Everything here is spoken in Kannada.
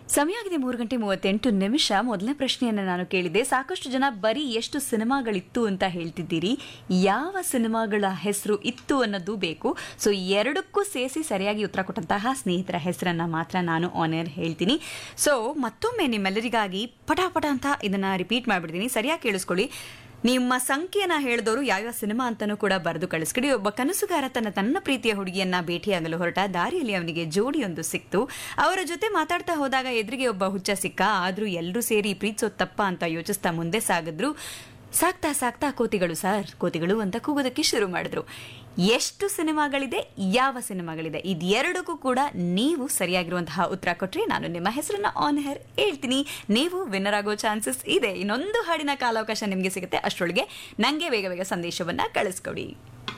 ಸಮಯ ಆಗಿದೆ ಮೂರು ಗಂಟೆ ಮೂವತ್ತೆಂಟು ನಿಮಿಷ ಮೊದಲನೇ ಪ್ರಶ್ನೆಯನ್ನು ನಾನು ಕೇಳಿದೆ ಸಾಕಷ್ಟು ಜನ ಬರೀ ಎಷ್ಟು ಸಿನಿಮಾಗಳಿತ್ತು ಅಂತ ಹೇಳ್ತಿದ್ದೀರಿ ಯಾವ ಸಿನಿಮಾಗಳ ಹೆಸರು ಇತ್ತು ಅನ್ನೋದು ಬೇಕು ಸೊ ಎರಡಕ್ಕೂ ಸೇರಿಸಿ ಸರಿಯಾಗಿ ಉತ್ತರ ಕೊಟ್ಟಂತಹ ಸ್ನೇಹಿತರ ಹೆಸರನ್ನ ಮಾತ್ರ ನಾನು ಆನರ್ ಹೇಳ್ತೀನಿ ಸೊ ಮತ್ತೊಮ್ಮೆ ನಿಮ್ಮೆಲ್ಲರಿಗಾಗಿ ಪಟಾಪಟ ಅಂತ ಇದನ್ನ ರಿಪೀಟ್ ಮಾಡ್ಬಿಡ್ತೀನಿ ಸರಿಯಾಗಿ ಕೇಳಿಸ್ಕೊಳ್ಳಿ ನಿಮ್ಮ ಸಂಖ್ಯೆನ ಹೇಳಿದವರು ಯಾವ್ಯಾವ ಸಿನಿಮಾ ಅಂತಾನೂ ಕೂಡ ಬರೆದು ಕಳಿಸ್ಕೊಡಿ ಒಬ್ಬ ಕನಸುಗಾರ ತನ್ನ ತನ್ನ ಪ್ರೀತಿಯ ಹುಡುಗಿಯನ್ನ ಭೇಟಿಯಾಗಲು ಹೊರಟ ದಾರಿಯಲ್ಲಿ ಅವನಿಗೆ ಜೋಡಿಯೊಂದು ಸಿಕ್ತು ಅವರ ಜೊತೆ ಮಾತಾಡ್ತಾ ಹೋದಾಗ ಎದುರಿಗೆ ಒಬ್ಬ ಹುಚ್ಚ ಸಿಕ್ಕ ಆದ್ರೂ ಎಲ್ಲರೂ ಸೇರಿ ಪ್ರೀತಿಸೋದ್ ತಪ್ಪ ಅಂತ ಯೋಚಿಸ್ತಾ ಮುಂದೆ ಸಾಗಿದ್ರು ಸಾಕ್ತಾ ಸಾಕ್ತಾ ಕೋತಿಗಳು ಸರ್ ಕೋತಿಗಳು ಅಂತ ಕೂಗೋದಕ್ಕೆ ಶುರು ಮಾಡಿದ್ರು ಎಷ್ಟು ಸಿನಿಮಾಗಳಿದೆ ಯಾವ ಸಿನಿಮಾಗಳಿದೆ ಇದೆರಡಕ್ಕೂ ಕೂಡ ನೀವು ಸರಿಯಾಗಿರುವಂತಹ ಉತ್ತರ ಕೊಟ್ರೆ ನಾನು ನಿಮ್ಮ ಹೆಸರನ್ನ ಆನ್ ಹೇರ್ ಹೇಳ್ತೀನಿ ನೀವು ವಿನ್ನರ್ ಆಗೋ ಚಾನ್ಸಸ್ ಇದೆ ಇನ್ನೊಂದು ಹಾಡಿನ ಕಾಲಾವಕಾಶ ನಿಮಗೆ ಸಿಗುತ್ತೆ ಅಷ್ಟರೊಳಗೆ ನಂಗೆ ಬೇಗ ಬೇಗ ಸಂದೇಶವನ್ನ ಕಳಿಸ್ಕೊಡಿ